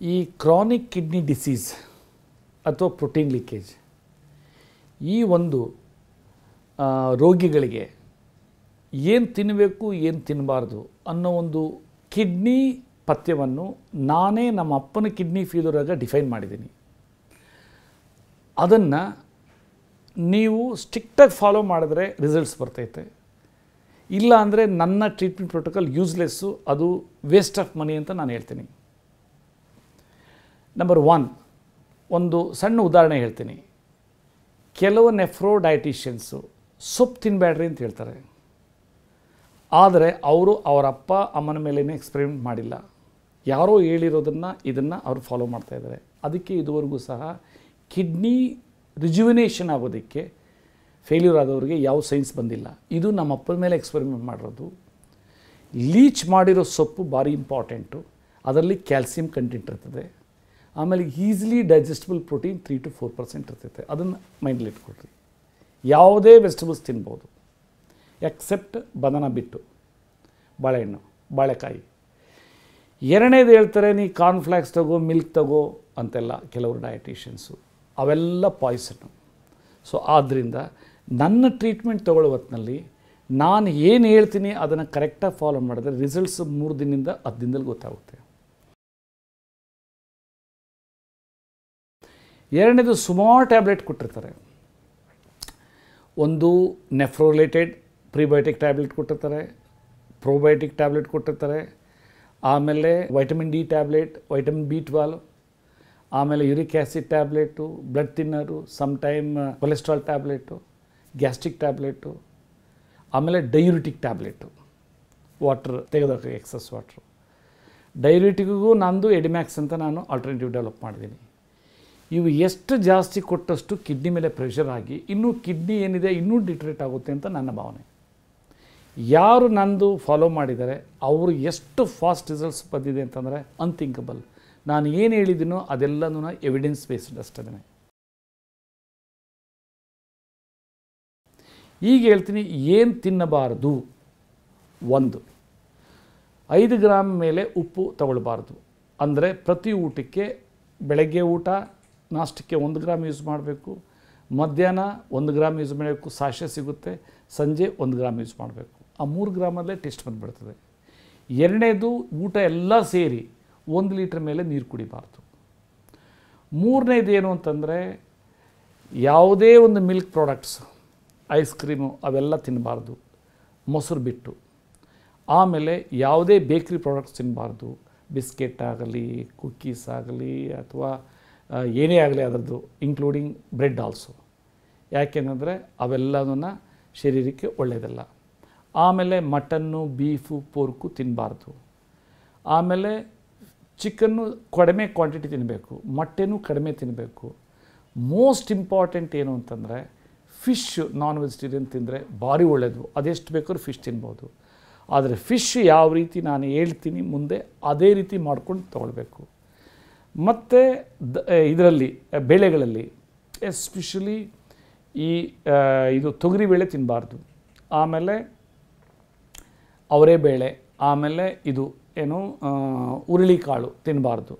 ಈ chronic kidney disease ಅಥವಾ protein leakage ಈ ಒಂದು ಆ, ರೋಗಿಗಳಿಗೆ ಏನು ತಿನ್ನಬೇಕು ಏನು ತಿನ್ನಬಾರ್ದು ಅನ್ನೋ ಒಂದು ಕಿಡ್ನಿ ಪಥ್ಯವನ್ನು ನಾನೇ ನಮ್ಮ ಅಪ್ಪನ ಕಿಡ್ನಿ ಫೀಲರಾಗ ಡಿಫೈನ್ ಮಾಡಿದ್ದೀನಿ ಅದನ್ನು ನೀವು ಸ್ಟ್ರಿಕ್ಟಾಗಿ ಫಾಲೋ ಮಾಡಿದ್ರೆ ರಿಸಲ್ಟ್ಸ್ ಬರ್ತೈತೆ ಇಲ್ಲ ಅಂದರೆ ನನ್ನ ಟ್ರೀಟ್ಮೆಂಟ್ ಪ್ರೋಟೋಕಾಲ್ ಯೂಸ್ಲೆಸ್ಸು ಅದು ವೇಸ್ಟ್ ಆಫ್ ಮನಿ ಅಂತ ನಾನು ಹೇಳ್ತೀನಿ ನಂಬರ್ ಒನ್ ಒಂದು ಸಣ್ಣ ಉದಾಹರಣೆ ಹೇಳ್ತೀನಿ ಕೆಲವು ನೆಫ್ರೋ ಡಯಟಿಷಿಯನ್ಸು ಸೊಪ್ಪು ತಿನ್ನಬೇಡ್ರಿ ಅಂತ ಹೇಳ್ತಾರೆ ಆದರೆ ಅವರು ಅವರ ಅಪ್ಪ ಅಮ್ಮನ ಮೇಲೇ ಎಕ್ಸ್ಪೆರಿಮೆಂಟ್ ಮಾಡಿಲ್ಲ ಯಾರೋ ಹೇಳಿರೋದನ್ನು ಇದನ್ನು ಅವರು ಫಾಲೋ ಮಾಡ್ತಾ ಇದ್ದಾರೆ ಅದಕ್ಕೆ ಇದುವರೆಗೂ ಸಹ ಕಿಡ್ನಿ ರಿಜುವಿನೇಷನ್ ಆಗೋದಕ್ಕೆ ಫೇಲ್ಯೂರ್ ಆದವರಿಗೆ ಯಾವ ಸೈನ್ಸ್ ಬಂದಿಲ್ಲ ಇದು ನಮ್ಮ ಅಪ್ಪನ ಮೇಲೆ ಎಕ್ಸ್ಪೆರಿಮೆಂಟ್ ಮಾಡಿರೋದು ಲೀಚ್ ಮಾಡಿರೋ ಸೊಪ್ಪು ಭಾರಿ ಇಂಪಾರ್ಟೆಂಟು ಅದರಲ್ಲಿ ಕ್ಯಾಲ್ಸಿಯಂ ಕಂಟೆಂಟ್ ಇರ್ತದೆ ಆಮೇಲೆ easily digestible protein three to four percent ಇರ್ತೈತೆ ಅದನ್ನು ಮೈಂಡಲ್ಲಿ ಇಟ್ಕೊಳ್ರಿ ಯಾವುದೇ ವೆಜಿಟಬಲ್ಸ್ ತಿನ್ಬೋದು ಎಕ್ಸೆಪ್ಟ್ ಬನಾನ ಬಿಟ್ಟು ಬಾಳೆಹಣ್ಣು ಬಾಳೆಕಾಯಿ ಎರಡನೇದು ಹೇಳ್ತಾರೆ ನೀ ಕಾರ್ನ್ಫ್ಲಾಕ್ಸ್ ತಗೋ ಮಿಲ್ಕ್ ತಗೋ ಅಂತೆಲ್ಲ ಕೆಲವರು ಡಯಟಿಷಿಯನ್ಸು ಅವೆಲ್ಲ ಪಾಯ್ಸನ್ನು ಸೊ ಆದ್ದರಿಂದ ನನ್ನ ಟ್ರೀಟ್ಮೆಂಟ್ ತಗೊಳ್ಳೋ ಹೊತ್ತಿನಲ್ಲಿ ನಾನು ಏನು ಹೇಳ್ತೀನಿ ಅದನ್ನು ಕರೆಕ್ಟಾಗಿ ಫಾಲೋ ಮಾಡಿದ್ರೆ ರಿಸಲ್ಟ್ಸ್ ಮೂರು ದಿನದಿಂದ ಹತ್ತು ದಿನದಲ್ಲಿ ಗೊತ್ತಾಗುತ್ತೆ ಎರಡನೇದು ಸುಮಾರು ಟ್ಯಾಬ್ಲೆಟ್ ಕೊಟ್ಟಿರ್ತಾರೆ ಒಂದು ನೆಫ್ರೋಲೇಟೆಡ್ ಪ್ರಿಬಯೋಟಿಕ್ ಟ್ಯಾಬ್ಲೆಟ್ ಕೊಟ್ಟಿರ್ತಾರೆ ಪ್ರೋಬಯೋಟಿಕ್ ಟ್ಯಾಬ್ಲೆಟ್ ಕೊಟ್ಟಿರ್ತಾರೆ ಆಮೇಲೆ vitamin D tablet vitamin B twelve ಆಮೇಲೆ uric acid tablet blood thinner some time cholesterol tablet gastric tablet ಆಮೇಲೆ ಡೈಯೂರಿಟಿಕ್ ಟ್ಯಾಬ್ಲೆಟು ವಾಟ್ರ್ ತೆಗೆದೋಕೆ ಎಕ್ಸಸ್ ವಾಟ್ರು ಡೈಯೂರಿಟಿಗೂ ನಂದು ಎಡಿಮ್ಯಾಕ್ಸ್ ಅಂತ ನಾನು ಆಲ್ಟರ್ನೇಟಿವ್ ಡೆವಲಪ್ ಮಾಡಿದ್ದೀನಿ ಇವು ಎಷ್ಟು ಜಾಸ್ತಿ ಕೊಟ್ಟಷ್ಟು ಕಿಡ್ನಿ ಮೇಲೆ ಪ್ರೆಷರ್ ಆಗಿ ಇನ್ನೂ ಕಿಡ್ನಿ ಏನಿದೆ ಇನ್ನೂ ಡಿಟ್ರೇಟ್ ಆಗುತ್ತೆ ಅಂತ ನನ್ನ ಭಾವನೆ ಯಾರು ನಂದು ಫಾಲೋ ಮಾಡಿದ್ದಾರೆ ಅವರು ಎಷ್ಟು ಫಾಸ್ಟ್ ರಿಸಲ್ಟ್ಸ್ ಬಂದಿದೆ ಅಂತಂದರೆ ಅನ್ಥಿಂಕಬಲ್ ನಾನು ಏನು ಹೇಳಿದ್ದೀನೋ ಅದೆಲ್ಲನೂ ಎವಿಡೆನ್ಸ್ ಬೇಸ್ಡ್ ಅಷ್ಟೇ ಈಗ ಹೇಳ್ತೀನಿ ಏನು ತಿನ್ನಬಾರದು ಒಂದು ಐದು ಗ್ರಾಮ್ ಮೇಲೆ ಉಪ್ಪು ತಗೊಳ್ಬಾರ್ದು ಅಂದರೆ ಪ್ರತಿ ಊಟಕ್ಕೆ ಬೆಳಗ್ಗೆ ಊಟ ನಾಷ್ಟಕ್ಕೆ ಒಂದು ಗ್ರಾಮ್ ಯೂಸ್ ಮಾಡಬೇಕು ಮಧ್ಯಾಹ್ನ ಒಂದು ಗ್ರಾಮ್ ಯೂಸ್ ಮಾಡಬೇಕು ಸಾಶೆ ಸಿಗುತ್ತೆ ಸಂಜೆ ಒಂದು ಗ್ರಾಮ್ ಯೂಸ್ ಮಾಡಬೇಕು ಆ ಮೂರು ಗ್ರಾಮಲ್ಲೇ ಟೇಸ್ಟ್ ಬಂದುಬಿಡ್ತದೆ ಎರಡನೇದು ಊಟ ಎಲ್ಲ ಸೇರಿ ಒಂದು ಲೀಟ್ರ್ ಮೇಲೆ ನೀರು ಕುಡಿಬಾರ್ದು ಮೂರನೇದು ಏನು ಅಂತಂದರೆ ಯಾವುದೇ ಒಂದು ಮಿಲ್ಕ್ ಪ್ರಾಡಕ್ಟ್ಸ್ ಐಸ್ ಕ್ರೀಮು ಅವೆಲ್ಲ ತಿನ್ನಬಾರ್ದು ಮೊಸರು ಬಿಟ್ಟು ಆಮೇಲೆ ಯಾವುದೇ ಬೇಕ್ರಿ ಪ್ರಾಡಕ್ಟ್ಸ್ ತಿನ್ನಬಾರ್ದು ಬಿಸ್ಕೆಟ್ ಆಗಲಿ ಕುಕ್ಕೀಸ್ ಆಗಲಿ ಅಥವಾ ಆ, ಏನೇ ಆಗಲಿ ಅದರದ್ದು ಇನ್ಕ್ಲೂಡಿಂಗ್ ಬ್ರೆಡ್ ಆಲ್ಸೋ ಯಾಕೆಂದರೆ ಅವೆಲ್ಲದನ್ನ ಶರೀರಕ್ಕೆ ಒಳ್ಳೆಯದಲ್ಲ ಆಮೇಲೆ ಮಟನ್ನು ಬೀಫು ಪೋರ್ಕು ತಿನ್ನಬಾರ್ದು ಆಮೇಲೆ ಚಿಕನ್ನು ಕಡಿಮೆ ಕ್ವಾಂಟಿಟಿ ತಿನ್ನಬೇಕು ಮೊಟ್ಟೆನೂ ಕಡಿಮೆ ತಿನ್ನಬೇಕು ಮೋಸ್ಟ್ ಇಂಪಾರ್ಟೆಂಟ್ ಏನು ಅಂತಂದರೆ ಫಿಶ್ ನಾನ್ ವೆಜಿಟೇರಿಯನ್ ತಿಂದರೆ ಭಾರಿ ಒಳ್ಳೆಯದು ಅದೆಷ್ಟು ಬೇಕಾದ್ರೂ ಫಿಶ್ ತಿನ್ಬೋದು ಆದರೆ ಫಿಶ್ ಯಾವ ರೀತಿ ನಾನು ಹೇಳ್ತೀನಿ ಮುಂದೆ ಅದೇ ರೀತಿ ಮಾಡ್ಕೊಂಡು ತೊಗೊಳ್ಬೇಕು ಮತ್ತು ದ ಇದರಲ್ಲಿ ಬೇಳೆಗಳಲ್ಲಿ ಎಸ್ಪೆಷಲಿ ಈ ಆ, ಇದು ತೊಗರಿಬೇಳೆ ತಿನ್ನಬಾರ್ದು ಆಮೇಲೆ ಅವರೆಬೇಳೆ ಆಮೇಲೆ ಇದು ಏನು ಆ, ಹುರುಳಿಕಾಳು ತಿನ್ನಬಾರ್ದು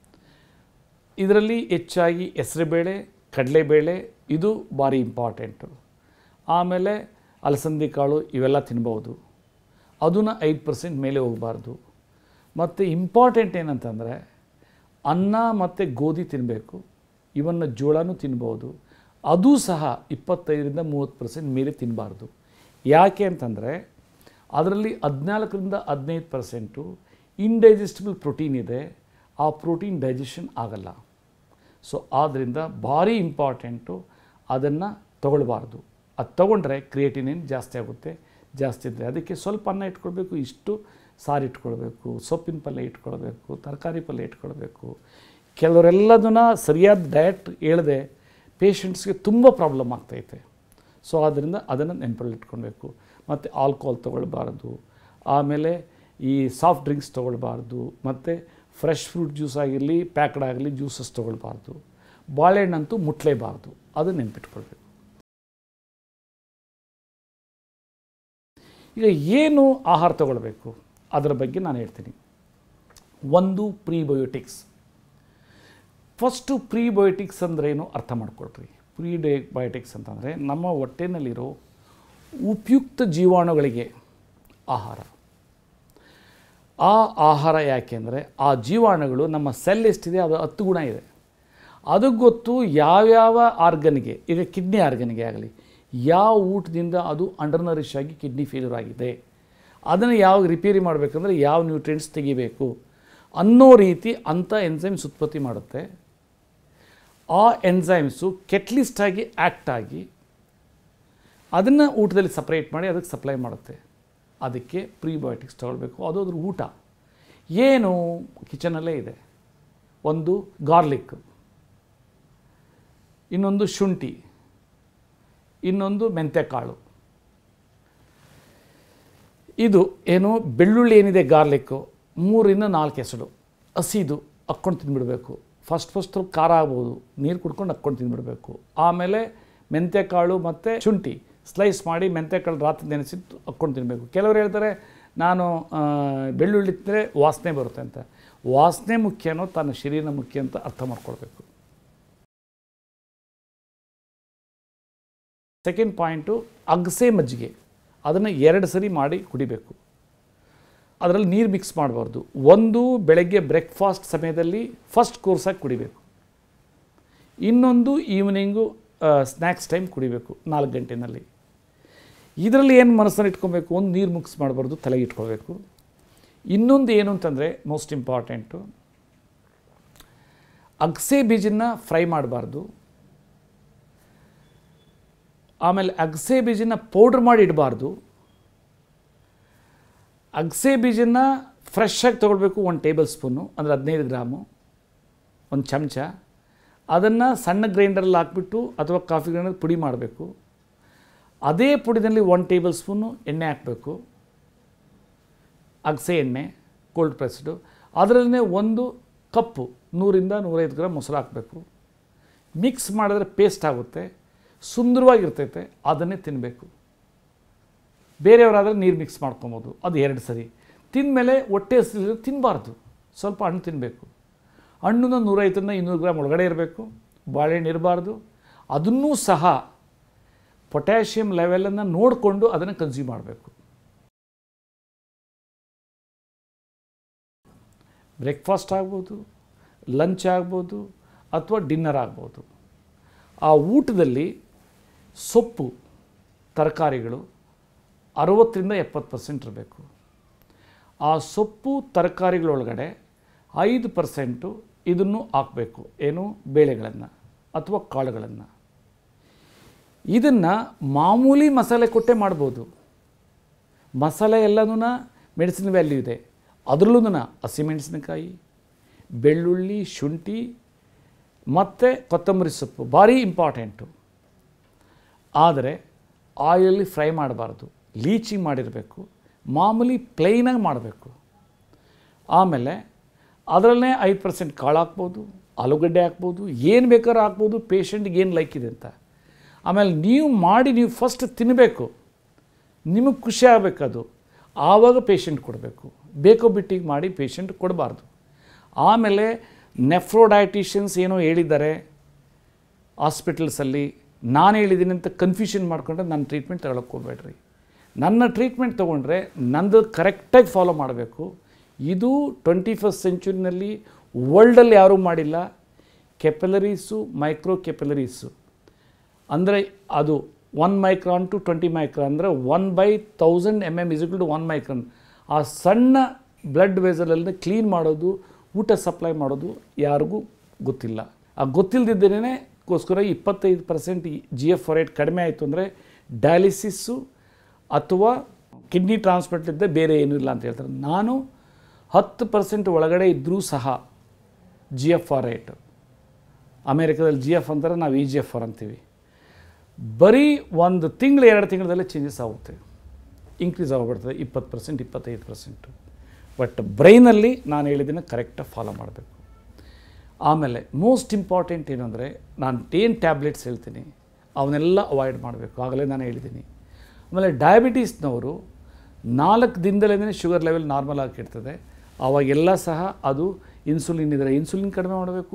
ಇದರಲ್ಲಿ ಹೆಚ್ಚಾಗಿ ಹೆಸರುಬೇಳೆ ಕಡಲೆಬೇಳೆ ಇದು ಭಾರಿ ಇಂಪಾರ್ಟೆಂಟು ಆಮೇಲೆ ಅಲಸಂದಿ ಕಾಳು ಇವೆಲ್ಲ ತಿನ್ಬೋದು ಅದನ್ನು ಐದು ಪರ್ಸೆಂಟ್ ಮೇಲೆ ಹೋಗಬಾರ್ದು ಮತ್ತು ಇಂಪಾರ್ಟೆಂಟ್ ಏನಂತಂದರೆ ಅನ್ನ ಮತ್ತು ಗೋಧಿ ತಿನ್ನಬೇಕು ಇವನ್ನು ಜೋಳನೂ ತಿನ್ಬೋದು ಅದು ಸಹ ಇಪ್ಪತ್ತೈದರಿಂದ ಮೂವತ್ತು ಪರ್ಸೆಂಟ್ ಮೇಲೆ ತಿನ್ನಬಾರ್ದು ಯಾಕೆ ಅಂತಂದರೆ ಅದರಲ್ಲಿ ಹದಿನಾಲ್ಕರಿಂದ ಹದಿನೈದು ಪರ್ಸೆಂಟು ಇಂಡೈಜೆಸ್ಟಿಬಲ್ ಪ್ರೋಟೀನ್ ಇದೆ ಆ ಪ್ರೋಟೀನ್ ಡೈಜೆಷನ್ ಆಗಲ್ಲ ಸೊ ಆದ್ದರಿಂದ ಭಾರಿ ಇಂಪಾರ್ಟೆಂಟು ಅದನ್ನು ತಗೊಳ್ಬಾರ್ದು ಅದು ತೊಗೊಂಡ್ರೆ ಕ್ರಿಯೇಟಿನೇನ್ ಜಾಸ್ತಿ ಆಗುತ್ತೆ ಜಾಸ್ತಿ ಇದ್ದರೆ ಅದಕ್ಕೆ ಸ್ವಲ್ಪ ಅನ್ನ ಇಟ್ಕೊಳ್ಬೇಕು ಇಷ್ಟು ಸಾರು ಇಟ್ಕೊಳ್ಬೇಕು ಸೊಪ್ಪಿನ ಪಲ್ಯ ಇಟ್ಕೊಳ್ಬೇಕು ತರಕಾರಿ ಪಲ್ಯ ಇಟ್ಕೊಳ್ಬೇಕು ಕೆಲವರೆಲ್ಲದನ್ನ ಸರಿಯಾದ ಡಯಟ್ ಹೇಳದೆ ಪೇಷಂಟ್ಸ್ಗೆ ತುಂಬ ಪ್ರಾಬ್ಲಮ್ ಆಗ್ತೈತೆ ಸೊ ಆದ್ದರಿಂದ ಅದನ್ನು ನೆನಪಲ್ಲಿ ಇಟ್ಕೊಳ್ಬೇಕು ಮತ್ತು ಆಲ್ಕೋಹಾಲ್ ತೊಗೊಳ್ಬಾರ್ದು ಆಮೇಲೆ ಈ ಸಾಫ್ಟ್ ಡ್ರಿಂಕ್ಸ್ ತೊಗೊಳ್ಬಾರ್ದು ಮತ್ತು ಫ್ರೆಶ್ ಫ್ರೂಟ್ ಜ್ಯೂಸ್ ಆಗಿರಲಿ ಪ್ಯಾಕ್ಡ್ ಆಗಲಿ ಜ್ಯೂಸಸ್ ತೊಗೊಳ್ಬಾರ್ದು ಬಾಳೆಹಣ್ಣಂತೂ ಮುಟ್ಲೇಬಾರ್ದು ಅದು ನೆನ್ಪಿಟ್ಕೊಳ್ಬೇಕು ಈಗ ಏನು ಆಹಾರ ತಗೊಳ್ಬೇಕು ಅದರ ಬಗ್ಗೆ ನಾನು ಹೇಳ್ತೀನಿ ಒಂದು ಪ್ರೀಬಯೋಟಿಕ್ಸ್ ಫಸ್ಟು ಪ್ರೀಬಯೋಟಿಕ್ಸ್ ಅಂದ್ರೇನು ಅರ್ಥ ಮಾಡ್ಕೊಳ್ರಿ ಪ್ರೀ ಬಯೋಟಿಕ್ಸ್ ಅಂತಂದರೆ ನಮ್ಮ ಹೊಟ್ಟೆನಲ್ಲಿರೋ ಉಪಯುಕ್ತ ಜೀವಾಣುಗಳಿಗೆ ಆಹಾರ ಆ ಆಹಾರ ಯಾಕೆಂದರೆ ಆ ಜೀವಾಣುಗಳು ನಮ್ಮ ಸೆಲ್ ಎಷ್ಟಿದೆ ಅದು ಹತ್ತು ಗುಣ ಇದೆ ಅದಕ್ಕೆ ಗೊತ್ತು ಯಾವ್ಯಾವ ಆರ್ಗನ್ಗೆ ಈಗ ಕಿಡ್ನಿ ಆರ್ಗನ್ಗೆ ಆಗಲಿ ಯಾವ ಊಟದಿಂದ ಅದು ಅಂಡರ್ ನರಿಶ್ ಆಗಿ ಕಿಡ್ನಿ ಫೇಲ್ಯೂರ್ ಆಗಿದೆ ಅದನ್ನು ಯಾವಾಗ ರಿಪೇರಿ ಮಾಡಬೇಕಂದ್ರೆ ಯಾವ ನ್ಯೂಟ್ರಿಯೆಂಟ್ಸ್ ತೆಗಿಬೇಕು ಅನ್ನೋ ರೀತಿ ಅಂಥ ಎನ್ಸೈಮ್ಸ್ ಉತ್ಪತ್ತಿ ಮಾಡುತ್ತೆ ಆ ಎನ್ಸೈಮ್ಸು ಕೆಟ್ಲಿಸ್ಟಾಗಿ ಆ್ಯಕ್ಟ್ ಆಗಿ ಅದನ್ನು ಊಟದಲ್ಲಿ ಸಪ್ರೇಟ್ ಮಾಡಿ ಅದಕ್ಕೆ ಸಪ್ಲೈ ಮಾಡುತ್ತೆ ಅದಕ್ಕೆ ಪ್ರೀಬಯೋಟಿಕ್ಸ್ ತಗೊಳ್ಬೇಕು ಅದು ಅದ್ರ ಊಟ ಏನು ಕಿಚನಲ್ಲೇ ಇದೆ ಒಂದು ಗಾರ್ಲಿಕ್ ಇನ್ನೊಂದು ಶುಂಠಿ ಇನ್ನೊಂದು ಮೆಂತ್ಯಕಾಳು ಇದು ಏನು ಬೆಳ್ಳುಳ್ಳಿ ಏನಿದೆ ಗಾರ್ಲಿಕ್ಕು ಮೂರಿಂದ ನಾಲ್ಕು ಹೆಸರು ಹಸಿದು ಹಾಕ್ಕೊಂಡು ತಿಂದ್ಬಿಡಬೇಕು ಫಸ್ಟ್ ಫಸ್ಟ್ ಖಾರ ಆಗ್ಬೋದು ನೀರು ಕುಡ್ಕೊಂಡು ಹಾಕ್ಕೊಂಡು ತಿಂದ್ಬಿಡಬೇಕು ಆಮೇಲೆ ಮೆಂತ್ಯಕಾಳು ಮತ್ತು ಶುಂಠಿ ಸ್ಲೈಸ್ ಮಾಡಿ ಮೆಂತ್ಯಕಾಳು ರಾತ್ರಿ ನೆನೆಸಿಟ್ಟು ಹಾಕ್ಕೊಂಡು ತಿನ್ನಬೇಕು ಕೆಲವರು ಹೇಳ್ತಾರೆ ನಾನು ಆ, ಬೆಳ್ಳುಳ್ಳಿ ತಿಂದರೆ ವಾಸನೆ ಬರುತ್ತೆ ಅಂತ ವಾಸನೆ ಮುಖ್ಯನೋ ತನ್ನ ಶರೀರ ಮುಖ್ಯ ಅಂತ ಅರ್ಥ ಮಾಡ್ಕೊಳ್ಬೇಕು ಸೆಕೆಂಡ್ ಪಾಯಿಂಟು ಅಗಸೆ ಮಜ್ಜಿಗೆ ಅದನ್ನು ಎರಡು ಸರಿ ಮಾಡಿ ಕುಡಿಬೇಕು ಅದರಲ್ಲಿ ನೀರು ಮಿಕ್ಸ್ ಮಾಡಬಾರ್ದು ಒಂದು ಬೆಳಗ್ಗೆ ಬ್ರೇಕ್ಫಾಸ್ಟ್ ಸಮಯದಲ್ಲಿ ಫಸ್ಟ್ ಕೋರ್ಸಾಗಿ ಕುಡಿಬೇಕು ಇನ್ನೊಂದು ಈವ್ನಿಂಗು ಸ್ನ್ಯಾಕ್ಸ್ ಟೈಮ್ ಕುಡಿಬೇಕು ನಾಲ್ಕು ಗಂಟೆನಲ್ಲಿ ಇದರಲ್ಲಿ ಏನು ಮನಸ್ಸನ್ನು ಇಟ್ಕೊಬೇಕು ಒಂದು ನೀರು ಮಿಕ್ಸ್ ಮಾಡಬಾರ್ದು ತಲೆಗೆ ಇಟ್ಕೋಬೇಕು ಇನ್ನೊಂದು ಏನು ಅಂತಂದರೆ ಮೋಸ್ಟ್ ಇಂಪಾರ್ಟೆಂಟು ಅಗಸೆ ಬೀಜನ ಫ್ರೈ ಮಾಡಬಾರ್ದು ಆಮೇಲೆ ಅಗಸೆ ಬೀಜನ ಪೌಡ್ರ್ ಮಾಡಿ ಇಡಬಾರ್ದು ಅಗಸೆ ಬೀಜನ ಫ್ರೆಶ್ ಆಗಿ ತೊಗೊಳ್ಬೇಕು ಒಂದು ಟೇಬಲ್ ಸ್ಪೂನು ಅಂದರೆ ಹದಿನೈದು ಗ್ರಾಮು ಒಂದು ಚಮಚ ಅದನ್ನು ಸಣ್ಣ ಗ್ರೈಂಡರಲ್ಲಿ ಹಾಕ್ಬಿಟ್ಟು ಅಥವಾ ಕಾಫಿ ಗ್ರೈಂಡರ್ ಪುಡಿ ಮಾಡಬೇಕು ಅದೇ ಪುಡಿನಲ್ಲಿ ಒನ್ ಟೇಬಲ್ ಸ್ಪೂನು ಎಣ್ಣೆ ಹಾಕಬೇಕು ಅಗಸೆ ಎಣ್ಣೆ ಕೋಲ್ಡ್ ಪ್ರೆಸ್ಡು ಅದರಲ್ಲೇ ಒಂದು ಕಪ್ಪು ನೂರಿಂದ ನೂರೈದು ಗ್ರಾಮ್ ಮೊಸರು ಹಾಕಬೇಕು ಮಿಕ್ಸ್ ಮಾಡಿದ್ರೆ ಪೇಸ್ಟ್ ಆಗುತ್ತೆ ಸುಂದರವಾಗಿರ್ತೈತೆ ಅದನ್ನೇ ತಿನ್ನಬೇಕು ಬೇರೆಯವರಾದರೆ ನೀರು ಮಿಕ್ಸ್ ಮಾಡ್ಕೊಬೋದು ಅದು ಎರಡು ಸರಿ ತಿಂದಮೇಲೆ ಹೊಟ್ಟೆ ಹಸಿರು ತಿನ್ನಬಾರ್ದು ಸ್ವಲ್ಪ ಹಣ್ಣು ತಿನ್ನಬೇಕು ಹಣ್ಣುನ ನೂರೈವತ್ತರಿಂದ ಇನ್ನೂರು ಗ್ರಾಮ್ ಒಳಗಡೆ ಇರಬೇಕು ಬಾಳೆಹಣ್ಣು ಇರಬಾರ್ದು ಅದನ್ನೂ ಸಹ ಪೊಟ್ಯಾಷಿಯಂ ಲೆವೆಲನ್ನು ನೋಡಿಕೊಂಡು ಅದನ್ನು ಕನ್ಸ್ಯೂಮ್ ಮಾಡಬೇಕು ಬ್ರೇಕ್ಫಾಸ್ಟ್ ಆಗ್ಬೋದು ಲಂಚ್ ಆಗ್ಬೋದು ಅಥವಾ ಡಿನ್ನರ್ ಆಗ್ಬೋದು ಆ ಊಟದಲ್ಲಿ ಸೊಪ್ಪು ತರಕಾರಿಗಳು ಅರವತ್ತರಿಂದ ಎಪ್ಪತ್ತು ಪರ್ಸೆಂಟ್ ಇರಬೇಕು ಆ ಸೊಪ್ಪು ತರಕಾರಿಗಳೊಳಗಡೆ ಐದು ಪರ್ಸೆಂಟು ಇದನ್ನು ಹಾಕಬೇಕು ಏನು ಬೇಳೆಗಳನ್ನು ಅಥವಾ ಕಾಳುಗಳನ್ನು ಇದನ್ನು ಮಾಮೂಲಿ ಮಸಾಲೆ ಕೊಟ್ಟೆ ಮಾಡ್ಬೋದು ಮಸಾಲೆ ಎಲ್ಲನೂ ಮೆಡಿಸಿನ್ ವ್ಯಾಲ್ಯೂ ಇದೆ ಅದರಲ್ಲೂ ಹಸಿಮೆಣಸಿನಕಾಯಿ ಬೆಳ್ಳುಳ್ಳಿ ಶುಂಠಿ ಮತ್ತು ಕೊತ್ತಂಬರಿ ಸೊಪ್ಪು ಭಾರಿ ಇಂಪಾರ್ಟೆಂಟು ಆದರೆ ಆಯಿಲಲ್ಲಿ ಫ್ರೈ ಮಾಡಬಾರ್ದು ಲೀಚಿಂಗ್ ಮಾಡಿರಬೇಕು ಮಾಮೂಲಿ ಪ್ಲೈನಾಗಿ ಮಾಡಬೇಕು ಆಮೇಲೆ ಅದರಲ್ಲೇ ಐದು ಪರ್ಸೆಂಟ್ ಕಾಳು ಹಾಕ್ಬೋದು ಆಲೂಗಡ್ಡೆ ಹಾಕ್ಬೋದು ಏನು ಬೇಕಾದ್ರೂ ಹಾಕ್ಬೋದು ಪೇಷಂಟ್ಗೆ ಏನು ಲೈಕ್ ಇದೆ ಅಂತ ಆಮೇಲೆ ನೀವು ಮಾಡಿ ನೀವು ಫಸ್ಟ್ ತಿನ್ನಬೇಕು ನಿಮಗೆ ಖುಷಿ ಆಗಬೇಕದು ಆವಾಗ ಪೇಷಂಟ್ ಕೊಡಬೇಕು ಬೇಕೋ ಬಿಟ್ಟಿಗೆ ಮಾಡಿ ಪೇಷಂಟ್ ಕೊಡಬಾರ್ದು ಆಮೇಲೆ ನೆಫ್ರೋಡಯಟಿಷಿಯನ್ಸ್ ಏನೋ ಹೇಳಿದ್ದಾರೆ ಹಾಸ್ಪಿಟಲ್ಸಲ್ಲಿ ನಾನು ಹೇಳಿದ್ದೀನಿ ಅಂತ ಕನ್ಫ್ಯೂಷನ್ ಮಾಡ್ಕೊಂಡ್ರೆ ನನ್ನ ಟ್ರೀಟ್ಮೆಂಟ್ ತಗೊಳಕ್ಕೆ ಹೋಗ್ಬೇಡ್ರಿ ನನ್ನ ಟ್ರೀಟ್ಮೆಂಟ್ ತೊಗೊಂಡ್ರೆ ನಂದು ಕರೆಕ್ಟಾಗಿ ಫಾಲೋ ಮಾಡಬೇಕು ಇದು ಟ್ವೆಂಟಿ ಫಸ್ಟ್ ಸೆಂಚುರಿನಲ್ಲಿ ವರ್ಲ್ಡಲ್ಲಿ ಯಾರೂ ಮಾಡಿಲ್ಲ ಕೆಪಲರೀಸು ಮೈಕ್ರೋ ಕೆಪಲರೀಸು ಅಂದರೆ ಅದು one micron to twenty micron ಅಂದರೆ one by thousand M M equal to one micron ಆ ಸಣ್ಣ ಬ್ಲಡ್ ವೆಸಲಲ್ಲಿ ಕ್ಲೀನ್ ಮಾಡೋದು ಊಟ ಸಪ್ಲೈ ಮಾಡೋದು ಯಾರಿಗೂ ಗೊತ್ತಿಲ್ಲ ಆ ಗೊತ್ತಿಲ್ಲದಿದ್ದೇನೆ ಗೋಸ್ಕರ ಇಪ್ಪತ್ತೈದು ಪರ್ಸೆಂಟ್ ಜಿ ಎಫ್ ರೇಟ್ ಕಡಿಮೆ ಆಯಿತು ಅಂದರೆ ಡಯಾಲಿಸಿಸ್ಸು ಅಥವಾ ಕಿಡ್ನಿ ಟ್ರಾನ್ಸ್ಪ್ಲಾಂಟ್ ಇದ್ದರೆ ಬೇರೆ ಏನೂ ಇಲ್ಲ ಅಂತ ಹೇಳ್ತಾರೆ ನಾನು ಹತ್ತು ಪರ್ಸೆಂಟ್ ಒಳಗಡೆ ಇದ್ದರೂ ಸಹ ಜಿ ಎಫ್ ಆರ್ ರೇಟ್ ಅಮೇರಿಕಾದಲ್ಲಿ ಜಿ ಎಫ್ ಅಂತಾರೆ ನಾವು ಇ ಜಿ ಎಫ್ ಆರ್ ಅಂತೀವಿ ಬರೀ ಒಂದು ತಿಂಗಳು ಎರಡು ತಿಂಗಳಲ್ಲೇ ಚೇಂಜಸ್ ಆಗುತ್ತೆ ಇನ್ಕ್ರೀಸ್ ಆಗಿಬಿಡ್ತದೆ ಇಪ್ಪತ್ತು ಪರ್ಸೆಂಟ್ ಇಪ್ಪತ್ತೈದು ಪರ್ಸೆಂಟು ಬಟ್ ಬ್ರೈನಲ್ಲಿ ನಾನು ಹೇಳಿದ್ದನ್ನು ಕರೆಕ್ಟಾಗಿ ಫಾಲೋ ಮಾಡಬೇಕು ಆಮೇಲೆ ಮೋಸ್ಟ್ ಇಂಪಾರ್ಟೆಂಟ್ ಏನಂದರೆ ನಾನು ಏನು ಟ್ಯಾಬ್ಲೆಟ್ಸ್ ಹೇಳ್ತೀನಿ ಅವನ್ನೆಲ್ಲ ಅವಾಯ್ಡ್ ಮಾಡಬೇಕು ಆಗಲೇ ನಾನು ಹೇಳಿದ್ದೀನಿ ಆಮೇಲೆ ಡಯಾಬಿಟೀಸ್ನವರು ನಾಲ್ಕು ದಿನದಲ್ಲೇ ಶುಗರ್ ಲೆವೆಲ್ ನಾರ್ಮಲ್ ಆಗಿರ್ತದೆ ಆವಾಗೆಲ್ಲ ಸಹ ಅದು ಇನ್ಸುಲಿನ್ ಇದ್ದರೆ ಇನ್ಸುಲಿನ್ ಕಡಿಮೆ ಮಾಡಬೇಕು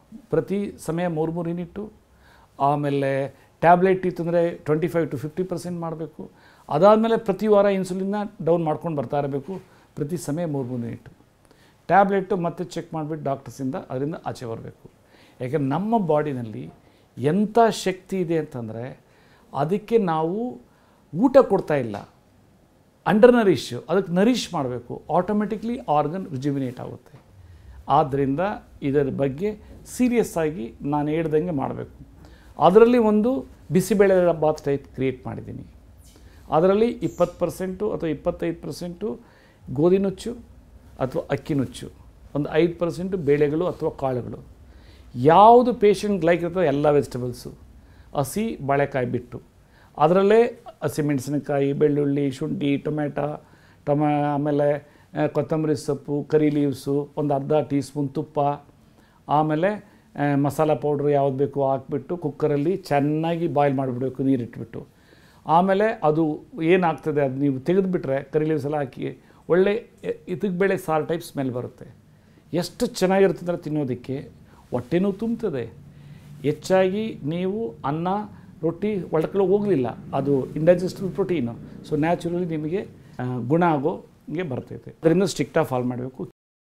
ಪ್ರತಿ ಸಮಯ ಮೂರು ಮೂರು ಯೂನಿಟ್ಟು ಆಮೇಲೆ ಟ್ಯಾಬ್ಲೆಟ್ ಇತ್ತಂದರೆ twenty five to fifty percent ಮಾಡಬೇಕು ಅದಾದಮೇಲೆ ಪ್ರತಿ ವಾರ ಇನ್ಸುಲಿನ್ನ ಡೌನ್ ಮಾಡ್ಕೊಂಡು ಬರ್ತಾ ಇರಬೇಕು ಪ್ರತಿ ಸಮಯ ಮೂರು ಮೂರು ಯೂನಿಟ್ಟು ಟ್ಯಾಬ್ಲೆಟು ಮತ್ತೆ ಚೆಕ್ ಮಾಡಿಬಿಟ್ಟು ಡಾಕ್ಟರ್ಸಿಂದ ಅದರಿಂದ ಆಚೆ ಬರಬೇಕು ಯಾಕಂದ್ರೆ ನಮ್ಮ ಬಾಡಿನಲ್ಲಿ ಎಂಥ ಶಕ್ತಿ ಇದೆ ಅಂತಂದರೆ ಅದಕ್ಕೆ ನಾವು ಊಟ ಕೊಡ್ತಾ ಇಲ್ಲ ಅಂಡರ್ ನರಿಶ್ ಅದಕ್ಕೆ ನರಿಶ್ ಮಾಡಬೇಕು ಆಟೋಮೆಟಿಕ್ಲಿ ಆರ್ಗನ್ ರಿಜುವಿನೇಟ್ ಆಗುತ್ತೆ ಆದ್ದರಿಂದ ಇದರ ಬಗ್ಗೆ ಸೀರಿಯಸ್ ಆಗಿ ನಾನು ಹೇಳ್ದಂಗೆ ಮಾಡಬೇಕು ಅದರಲ್ಲಿ ಒಂದು ಬಿಸಿಬೇಳೆ ಬಾತ್ ಟೈಪ್ ಕ್ರಿಯೇಟ್ ಮಾಡಿದ್ದೀನಿ ಅದರಲ್ಲಿ ಇಪ್ಪತ್ತು ಪರ್ಸೆಂಟು ಅಥವಾ ಇಪ್ಪತ್ತೈದು ಪರ್ಸೆಂಟು ಗೋಧಿ ನುಚ್ಚು ಅಥವಾ ಅಕ್ಕಿ ನುಚ್ಚು ಒಂದು ಐದು ಪರ್ಸೆಂಟು ಬೇಳೆಗಳು ಅಥವಾ ಕಾಳುಗಳು ಯಾವುದು ಪೇಷಂಟ್ ಲೈಕ್ ಇರ್ತದೆ ಎಲ್ಲ ವೆಜಿಟೇಬಲ್ಸು ಹಸಿ ಬಾಳೆಕಾಯಿ ಬಿಟ್ಟು ಅದರಲ್ಲೇ ಹಸಿಮೆಣಸಿನಕಾಯಿ ಬೆಳ್ಳುಳ್ಳಿ ಶುಂಠಿ ಟೊಮೆಟೊ ಟೊಮ ಆಮೇಲೆ ಆ, ಕೊತ್ತಂಬರಿ ಸೊಪ್ಪು ಕರಿ ಲೀವ್ಸು ಒಂದು ಅರ್ಧ ಟೀ ಸ್ಪೂನ್ ತುಪ್ಪ ಆಮೇಲೆ ಆ, ಮಸಾಲ ಪೌಡ್ರ್ ಯಾವ್ದು ಬೇಕು ಹಾಕ್ಬಿಟ್ಟು ಕುಕ್ಕರಲ್ಲಿ ಚೆನ್ನಾಗಿ ಬಾಯ್ಲ್ ಮಾಡಿಬಿಡ್ಬೇಕು ನೀರಿಟ್ಬಿಟ್ಟು ಆಮೇಲೆ ಅದು ಏನಾಗ್ತದೆ ಅದು ನೀವು ತೆಗೆದುಬಿಟ್ರೆ ಕರಿ ಲೀವ್ಸ್ ಎಲ್ಲ ಹಾಕಿ ಒಳ್ಳೆ ಇದಕ್ಕೆ ಬೇಳೆ ಸಾರು ಟೈಪ್ ಸ್ಮೆಲ್ ಬರುತ್ತೆ ಎಷ್ಟು ಚೆನ್ನಾಗಿರ್ತದೆ ತಿನ್ನೋದಕ್ಕೆ ಹೊಟ್ಟೆನೂ ತುಂಬ್ತದೆ ಹೆಚ್ಚಾಗಿ ನೀವು ಅನ್ನ ರೊಟ್ಟಿ ಒಳಕಲು ಹೋಗಲಿಲ್ಲ ಅದು ಇಂಡೈಜೆಸ್ಟಬಲ್ ಪ್ರೋಟೀನು ಸೊ ನ್ಯಾಚುರಲಿ ನಿಮಗೆ ಆ, ಗುಣ ಆಗೋಂಗೆ ಬರ್ತೈತೆ ಅದರಿಂದ ಸ್ಟ್ರಿಕ್ಟಾಗಿ ಫಾಲೋ ಮಾಡಬೇಕು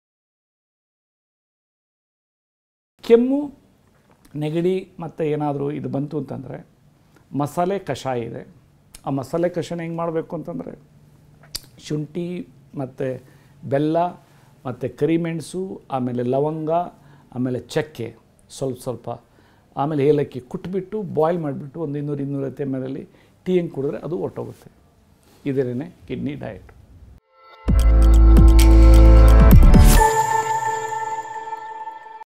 ಕೆಮ್ಮು ನೆಗಡಿ ಮತ್ತು ಏನಾದರೂ ಇದು ಬಂತು ಅಂತಂದರೆ ಮಸಾಲೆ ಕಷಾಯ ಇದೆ ಆ ಮಸಾಲೆ ಕಷಾಯ ಹೆಂಗೆ ಮಾಡಬೇಕು ಅಂತಂದರೆ ಶುಂಠಿ ಮತ್ತು ಬೆಲ್ಲ ಮತ್ತು ಕರಿಮೆಣಸು ಆಮೇಲೆ ಲವಂಗ ಆಮೇಲೆ ಚಕ್ಕೆ ಸ್ವಲ್ಪ ಸ್ವಲ್ಪ ಆಮೇಲೆ ಏಲಕ್ಕಿ ಕುಟ್ಬಿಟ್ಟು ಬಾಯ್ಲ್ ಮಾಡಿಬಿಟ್ಟು ಒಂದು ಇನ್ನೂರು ಇನ್ನೂರೈವತ್ತು ಎಮ್ ಎಲ್ ಟೀ ಹೆಂಗೆ ಕುಡಿದ್ರೆ ಅದು ಹೊಟ್ಟೋಗುತ್ತೆ ಇದರೇ ಕಿಡ್ನಿ ಡಯಟ್